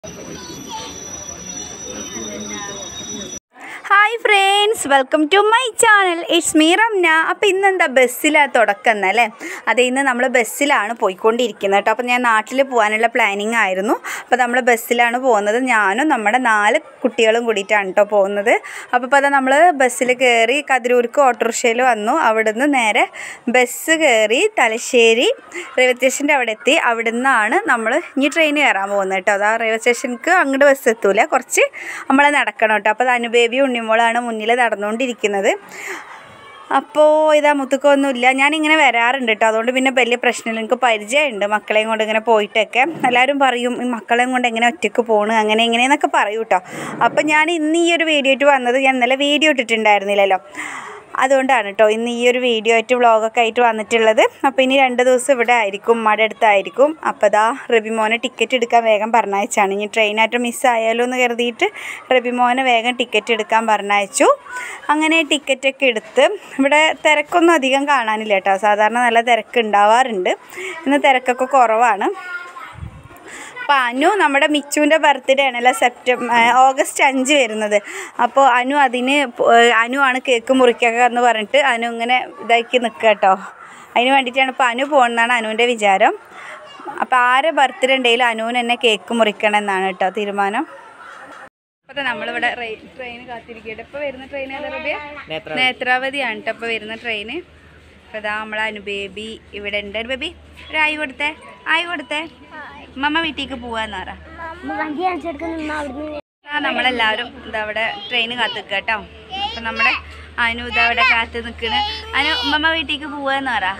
hi friends welcome to my channel it's me Ramna അപ്പോൾ ഇന്നെന്താ ബസ്സിലാണ് തുടക്കം എന്നല്ലേ അതെ ഇന്ന് നമ്മൾ ബസ്സിലാണ് പോയിക്കൊണ്ടിരിക്കുന്നത് കേട്ടോ അപ്പോൾ ഞാൻ നാട്ടിൽ പോകാനുള്ള പ്ലാനിങ് ആയിരുന്നു അപ്പോൾ നമ്മൾ ബസ്സിലാണ് പോകുന്നത് ഞാനും നമ്മുടെ നാല് കുട്ടികളും കൂടിയിട്ടാണ് കേട്ടോ പോകുന്നത് അപ്പോൾ ഇപ്പോൾ അതാ നമ്മൾ ബസ്സിൽ കയറി കതിരൂർക്ക് ഓട്ടോറിക്ഷയിൽ വന്നു അവിടുന്ന് നേരെ ബസ് കയറി തലശ്ശേരി റെയിൽവേ സ്റ്റേഷൻ്റെ അവിടെ എത്തി അവിടെ നിന്നാണ് നമ്മൾ ഇനി ട്രെയിൻ കയറാൻ പോകുന്നത് കേട്ടോ അതാ റെയിൽവേ സ്റ്റേഷനിക്ക് അങ്ങോട്ട് ബസ് എത്തൂല കുറച്ച് നമ്മൾ നടക്കണം കേട്ടോ അപ്പോൾ അത് അനുബേബി ഉണ്ണിമോളാണ് മുന്നിൽ നടന്നുകൊണ്ടിരിക്കുന്നത് അപ്പോൾ ഇതാ മുത്തുക്കൊന്നുമില്ല ഞാനിങ്ങനെ വരാറുണ്ട് കേട്ടോ അതുകൊണ്ട് പിന്നെ വലിയ പ്രശ്നമില്ല എനിക്ക് പരിചയമുണ്ട് മക്കളെയും കൊണ്ട് ഇങ്ങനെ പോയിട്ടൊക്കെ എല്ലാവരും പറയും ഈ മക്കളെയും കൊണ്ട് എങ്ങനെ ഒറ്റയ്ക്ക് പോകണം അങ്ങനെ എങ്ങനെയെന്നൊക്കെ പറയും കേട്ടോ അപ്പോൾ ഞാൻ ഇന്ന് ഈ ഒരു വീഡിയോ ആയിട്ട് വന്നത് ഞാൻ ഇന്നലെ വീഡിയോ ഇട്ടിട്ടുണ്ടായിരുന്നില്ലല്ലോ അതുകൊണ്ടാണ് കേട്ടോ ഇന്ന് ഈ ഒരു വീഡിയോ ആയിട്ട് വ്ളോഗൊക്കെ ആയിട്ട് വന്നിട്ടുള്ളത് അപ്പോൾ ഇനി രണ്ട് ദിവസം ഇവിടെ ആയിരിക്കും ഉമ്മയുടെ അടുത്തായിരിക്കും അപ്പോൾ ദാ റബിമോനെ ടിക്കറ്റ് എടുക്കാൻ വേഗം പറഞ്ഞയച്ചാണ് ഇനി ട്രെയിനായിട്ട് മിസ്സായാലോ എന്ന് കരുതിയിട്ട് റബിമോനെ വേഗം ടിക്കറ്റ് എടുക്കാൻ പറഞ്ഞയച്ചു അങ്ങനെ ടിക്കറ്റൊക്കെ എടുത്ത് ഇവിടെ തിരക്കൊന്നും അധികം കാണാനില്ല കേട്ടോ സാധാരണ നല്ല തിരക്ക് ഉണ്ടാവാറുണ്ട് ഇന്ന് തിരക്കൊക്കെ കുറവാണ് അപ്പോൾ അനു നമ്മുടെ മിച്ചുവിൻ്റെ ബർത്ത്ഡേ ആണല്ലോ സെപ്റ്റംബർ ഓഗസ്റ്റ് അഞ്ച് വരുന്നത് അപ്പോൾ അനു അതിന് പോ- അനു ആണ് കേക്ക് മുറിക്കുക എന്ന് പറഞ്ഞിട്ട് അനു ഇങ്ങനെ ഇതാക്കി നിൽക്കുക കേട്ടോ അതിന് വേണ്ടിയിട്ടാണ് ഇപ്പോൾ അനു പോകുന്നതാണ് അനുവിൻ്റെ വിചാരം അപ്പോൾ ആരെ ബർത്ത്ഡേ ഉണ്ടെങ്കിലും അനുവിന് തന്നെ കേക്ക് മുറിക്കണം എന്നാണ് കേട്ടോ തീരുമാനം അപ്പോൾ നമ്മളിവിടെ ട്രെയിൻ കാത്തിരിക്കട്ടെ ഇപ്പോൾ വരുന്ന ട്രെയിൻ ഏതാ റബിയ നേത്രാവതിയാണ് കേട്ടോ ഇപ്പോൾ വരുന്ന ട്രെയിന് അപ്പോൾ ഇതാ നമ്മളെ അനുബേബി ഇവിടെ ഉണ്ട് ബേബി ഒരു ആയി കൊടുത്തേ ആയി കൊടുത്തേ മമ്മ വീട്ടിലേക്ക് പോവാന്ന് പറ വണ്ടി കാണിച്ചെടുക്കുന്ന അവിടുന്ന് ആ നമ്മളെല്ലാവരും ഇതാ അവിടെ ട്രെയിൻ കാത്ത് നിൽക്കുക കേട്ടോ അപ്പം നമ്മുടെ അനു ഇതാ അവിടെ കാത്ത് നിൽക്കണ് അനു മമ്മ വീട്ടിലേക്ക് പോവാന്ന് പറ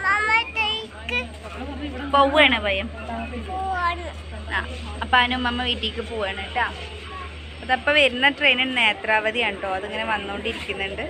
പോവാണ് ഭയം ആ അപ്പം അനു മമ്മ വീട്ടിലേക്ക് പോവാണ് കേട്ടോ അതപ്പോൾ വരുന്ന ട്രെയിൻ നേത്രാവതിയാണ് കേട്ടോ അതിങ്ങനെ വന്നുകൊണ്ടിരിക്കുന്നുണ്ട്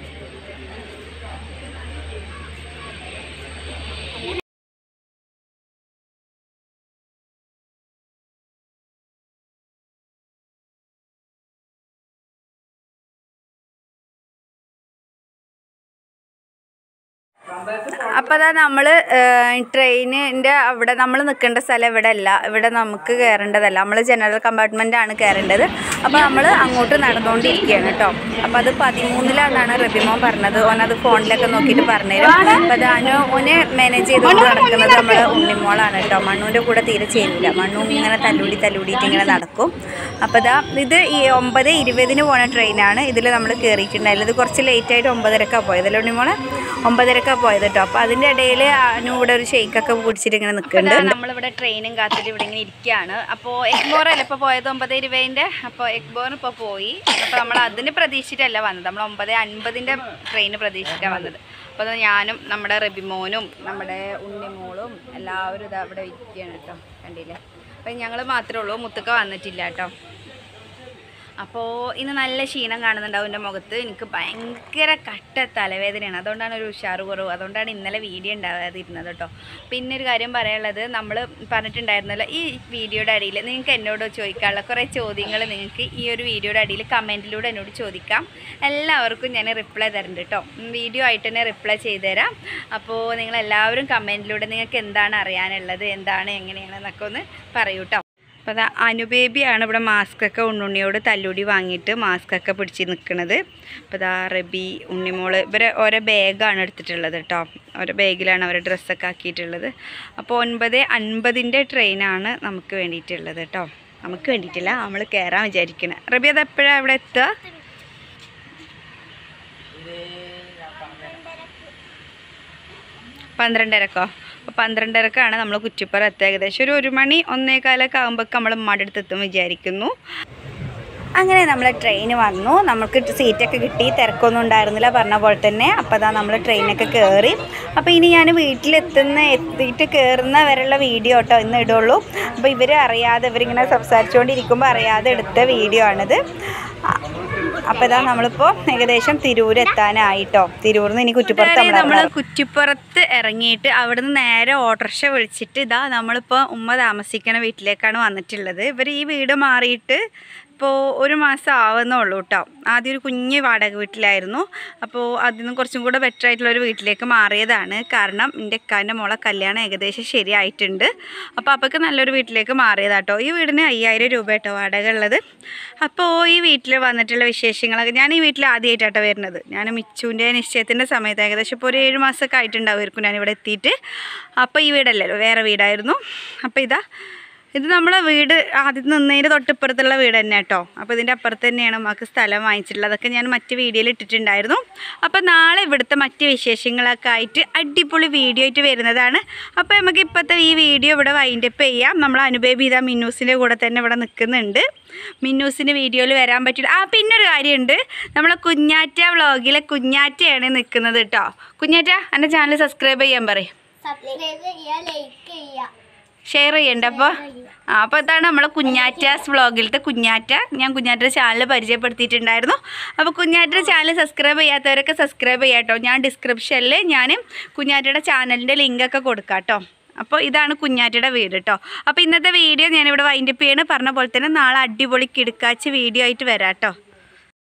അപ്പോൾ അതാ നമ്മൾ ട്രെയിനിൻ്റെ അവിടെ നമ്മൾ നിൽക്കേണ്ട സ്ഥലം ഇവിടെ അല്ല ഇവിടെ നമുക്ക് കയറേണ്ടതല്ല നമ്മൾ ജനറൽ കമ്പാർട്ട്മെൻ്റ് ആണ് കയറേണ്ടത് അപ്പോൾ നമ്മൾ അങ്ങോട്ട് നടന്നുകൊണ്ടിരിക്കുകയാണ് കേട്ടോ അപ്പോൾ അത് പതിമൂന്നിലാണെന്നാണ് റബിമോൻ പറഞ്ഞത് ഓനത് ഫോണിലൊക്കെ നോക്കിയിട്ട് പറഞ്ഞുതരും അപ്പോൾ അത് അനു ഓനെ മാനേജ് ചെയ്തുകൊണ്ട് നടക്കുന്നത് നമ്മൾ ഉണ്ണിമോളാണ് കേട്ടോ മണ്ണൂൻ്റെ കൂടെ തീരെ ചേരില്ല മണ്ണു ഇങ്ങനെ തല്ലൂടി തല്ലൂടിയിട്ട് ഇങ്ങനെ നടക്കും അപ്പോൾ ഇതാ ഇത് ഈ ഒമ്പത് ഇരുപതിന് പോണ ട്രെയിനാണ് ഇതിൽ നമ്മൾ കയറിയിട്ടുണ്ടായില്ല ഇത് കുറച്ച് ലേറ്റ് ആയിട്ട് ഒമ്പതരക്കാണ് പോയത് അല്ലേ ഉണ്ണിമോളെ ഒമ്പതരക്കാണ് പോയത് കേട്ടോ അപ്പോൾ അതിൻ്റെ ഇടയിൽ അനു ഇവിടെ ഒരു ഷെയ്ക്കൊക്കെ പിടിച്ചിട്ട് ഇങ്ങനെ നിൽക്കുന്നുണ്ട് നമ്മളിവിടെ ട്രെയിനും കാത്തിട്ട് ഇവിടെ ഇങ്ങനെ ഇരിക്കുകയാണ് അപ്പോൾ എക്ബോർ അല്ല ഇപ്പോൾ പോയത് ഒമ്പത് ഇരുപതിൻ്റെ അപ്പോൾ എക്ബോർ ഇപ്പോൾ പോയി അപ്പോൾ നമ്മൾ അതിന് പ്രതീക്ഷിച്ചിട്ടല്ല വന്നത് നമ്മൾ ഒമ്പത് അൻപതിൻ്റെ ട്രെയിന് പ്രതീക്ഷിച്ചിട്ടാണ് വന്നത് അപ്പോൾ അത് ഞാനും നമ്മുടെ റബിമോനും നമ്മുടെ ഉണ്ണിമോളും എല്ലാവരും ഇതാ ഇവിടെ ഇരിക്കുകയാണ് കേട്ടോ കണ്ടില്ലേ അപ്പം ഞങ്ങൾ മാത്രമേ ഉള്ളൂ മുത്തുക്ക വന്നിട്ടില്ല കേട്ടോ അപ്പോൾ ഇന്ന് നല്ല ക്ഷീണം കാണുന്നുണ്ടാവും എൻ്റെ മുഖത്ത് എനിക്ക് ഭയങ്കര കട്ട തലവേദനയാണ് അതുകൊണ്ടാണ് ഒരു ഉഷാറ് കുറവ് അതുകൊണ്ടാണ് ഇന്നലെ വീഡിയോ ഉണ്ടാകാതിരുന്നത് കേട്ടോ പിന്നെ ഒരു കാര്യം പറയാനുള്ളത് നമ്മൾ പറഞ്ഞിട്ടുണ്ടായിരുന്നല്ലോ ഈ വീഡിയോയുടെ അടിയിൽ നിങ്ങൾക്ക് എന്നോട് ചോദിക്കാനുള്ള കുറേ ചോദ്യങ്ങൾ നിങ്ങൾക്ക് ഈ ഒരു വീഡിയോയുടെ അടിയിൽ കമൻറ്റിലൂടെ എന്നോട് ചോദിക്കാം എല്ലാവർക്കും ഞാൻ റിപ്ലൈ തരുന്നുണ്ട് കേട്ടോ വീഡിയോ ആയിട്ട് തന്നെ റിപ്ലൈ ചെയ്തു തരാം അപ്പോൾ നിങ്ങൾ എല്ലാവരും കമൻറ്റിലൂടെ നിങ്ങൾക്ക് എന്താണ് അറിയാനുള്ളത് എന്താണ് എങ്ങനെയാണെന്നൊക്കെ ഒന്ന് പറയൂ കേട്ടോ അപ്പോൾ അതാ അനുബേബിയാണ് ഇവിടെ മാസ്കൊക്കെ ഉണ്ണുണ്ണിയോട് തല്ലൂടി വാങ്ങിയിട്ട് മാസ്കൊക്കെ പിടിച്ച് നിൽക്കുന്നത് അപ്പോൾ അതാ റബി ഉണ്ണിമോള് ഇവരെ ഓരോ ബാഗാണ് എടുത്തിട്ടുള്ളത് കേട്ടോ ഓരോ ബാഗിലാണ് അവരെ ഡ്രസ്സൊക്കെ ആക്കിയിട്ടുള്ളത് അപ്പോൾ ഒൻപത് അൻപതിൻ്റെ ട്രെയിനാണ് നമുക്ക് വേണ്ടിയിട്ടുള്ളത് കേട്ടോ നമുക്ക് വേണ്ടിയിട്ടില്ല നമ്മൾ കയറാൻ വിചാരിക്കുന്നത് റബി അത് എപ്പോഴാണ് അവിടെ എത്തുക പന്ത്രണ്ടരക്കോ അപ്പോൾ പന്ത്രണ്ടരക്കാണ് നമ്മൾ കുറ്റിപ്പുറം എത്തുക ഏകദേശം ഒരു ഒരു മണി ഒന്നേകാലൊക്കെ ആകുമ്പോൾ നമ്മൾ ഉമ്മാടെ അടുത്ത് എത്തും വിചാരിക്കുന്നു അങ്ങനെ നമ്മൾ ട്രെയിൻ വന്നു നമുക്ക് സീറ്റൊക്കെ കിട്ടി തിരക്കൊന്നും ഉണ്ടായിരുന്നില്ല പറഞ്ഞ പോലെ തന്നെ അപ്പോൾ അതാ നമ്മൾ ട്രെയിനൊക്കെ കയറി അപ്പോൾ ഇനി ഞാൻ വീട്ടിലെത്തുന്ന എത്തിയിട്ട് കയറുന്ന വരെയുള്ള വീഡിയോ കേട്ടോ ഇന്ന് ഇടുള്ളൂ അപ്പോൾ ഇവർ അറിയാതെ ഇവരിങ്ങനെ സംസാരിച്ചുകൊണ്ടിരിക്കുമ്പോൾ അറിയാതെ എടുത്ത വീഡിയോ ആണിത് അപ്പോൾ ഇതാ നമ്മളിപ്പോൾ ഏകദേശം തിരൂർ എത്താനായിട്ടോ തിരൂരിൽ നിന്ന് ഇനി കുറ്റിപ്പുറത്ത് നമ്മൾ കുറ്റിപ്പുറത്ത് ഇറങ്ങിയിട്ട് അവിടുന്ന് നേരെ ഓട്ടോറിക്ഷ വിളിച്ചിട്ട് ഇതാ നമ്മളിപ്പോൾ ഉമ്മ താമസിക്കണ വീട്ടിലേക്കാണ് വന്നിട്ടുള്ളത് ഇവർ ഈ വീട് മാറിയിട്ട് അപ്പോൾ ഒരു മാസം ആവുന്നുള്ളൂ കേട്ടോ ആദ്യം ഒരു കുഞ്ഞ് വാടക വീട്ടിലായിരുന്നു അപ്പോൾ അതിൽ നിന്ന് കുറച്ചും കൂടെ ബെറ്റർ ആയിട്ടുള്ള ഒരു വീട്ടിലേക്ക് മാറിയതാണ് കാരണം എൻ്റെ അക്കാൻ്റെ മോളെ കല്യാണം ഏകദേശം ശരിയായിട്ടുണ്ട് അപ്പോൾ അപ്പൊക്ക് നല്ലൊരു വീട്ടിലേക്ക് മാറിയതാട്ടോ ഈ വീടിന് അയ്യായിരം രൂപ കേട്ടോ വാടക ഉള്ളത് അപ്പോൾ ഈ വീട്ടിൽ വന്നിട്ടുള്ള വിശേഷങ്ങളൊക്കെ ഞാൻ ഈ വീട്ടിൽ ആദ്യമായിട്ടാട്ടോ വരുന്നത് ഞാൻ മിച്ചുവിൻ്റെ നിശ്ചയത്തിൻ്റെ സമയത്ത് ഏകദേശം ഇപ്പോൾ ഒരു ഏഴ് മാസമൊക്കെ ആയിട്ടുണ്ടാവുമായിരിക്കും ഞാനിവിടെ എത്തിയിട്ട് അപ്പോൾ ഈ വീടല്ലല്ലോ വേറെ വീടായിരുന്നു അപ്പോൾ ഇതാ ഇത് നമ്മളെ വീട് ആദ്യം നിന്നതിൻ്റെ തൊട്ടിപ്പുറത്തുള്ള വീട് തന്നെ കേട്ടോ അപ്പോൾ ഇതിൻ്റെ അപ്പുറത്ത് തന്നെയാണ് നമുക്ക് സ്ഥലം വാങ്ങിച്ചിട്ടുള്ളത് അതൊക്കെ ഞാൻ മറ്റ് വീഡിയോയിൽ ഇട്ടിട്ടുണ്ടായിരുന്നു അപ്പോൾ നാളെ ഇവിടുത്തെ മറ്റ് വിശേഷങ്ങളൊക്കെ ആയിട്ട് അടിപൊളി വീഡിയോ ആയിട്ട് വരുന്നതാണ് അപ്പോൾ നമുക്ക് ഇപ്പോഴത്തെ ഈ വീഡിയോ ഇവിടെ വൈൻഡപ്പ് ചെയ്യാം നമ്മൾ അനുബേബി ഇതാ മിന്നൂസിൻ്റെ കൂടെ തന്നെ ഇവിടെ നിൽക്കുന്നുണ്ട് മിന്നൂസിൻ്റെ വീഡിയോയിൽ വരാൻ പറ്റില്ല ആ പിന്നെ ഒരു കാര്യമുണ്ട് നമ്മളെ കുഞ്ഞാറ്റ വ്ളോഗിലെ കുഞ്ഞാറ്റയാണ് നിൽക്കുന്നത് കേട്ടോ കുഞ്ഞാറ്റ എൻ്റെ ചാനൽ സബ്സ്ക്രൈബ് ചെയ്യാൻ പറയും സബ്സ്ക്രൈബ് ചെയ്യുക ലൈക്ക് ചെയ്യുക ഷെയർ ചെയ്യണ്ട അപ്പോൾ ആ അപ്പോൾ ഇതാണ് നമ്മളെ കുഞ്ഞാറ്റാസ് വ്ളോഗിലത്തെ കുഞ്ഞാറ്റ ഞാൻ കുഞ്ഞാറ്റയുടെ ചാനൽ പരിചയപ്പെടുത്തിയിട്ടുണ്ടായിരുന്നു അപ്പോൾ കുഞ്ഞാറ്റയുടെ ചാനൽ സബ്സ്ക്രൈബ് ചെയ്യാത്തവരൊക്കെ സബ്സ്ക്രൈബ് ചെയ്യാം കേട്ടോ ഞാൻ ഡിസ്ക്രിപ്ഷനിൽ ഞാൻ കുഞ്ഞാറ്റയുടെ ചാനലിൻ്റെ ലിങ്കൊക്കെ കൊടുക്കാം കേട്ടോ അപ്പോൾ ഇതാണ് കുഞ്ഞാറ്റയുടെ വീട് കേട്ടോ അപ്പോൾ ഇന്നത്തെ വീഡിയോ ഞാനിവിടെ വൈൻഡപ്പ് ചെയ്യണം പറഞ്ഞ പോലെ തന്നെ നാളെ അടിപൊളി കിടക്കാച്ച് വീഡിയോ ആയിട്ട് വരാം കേട്ടോ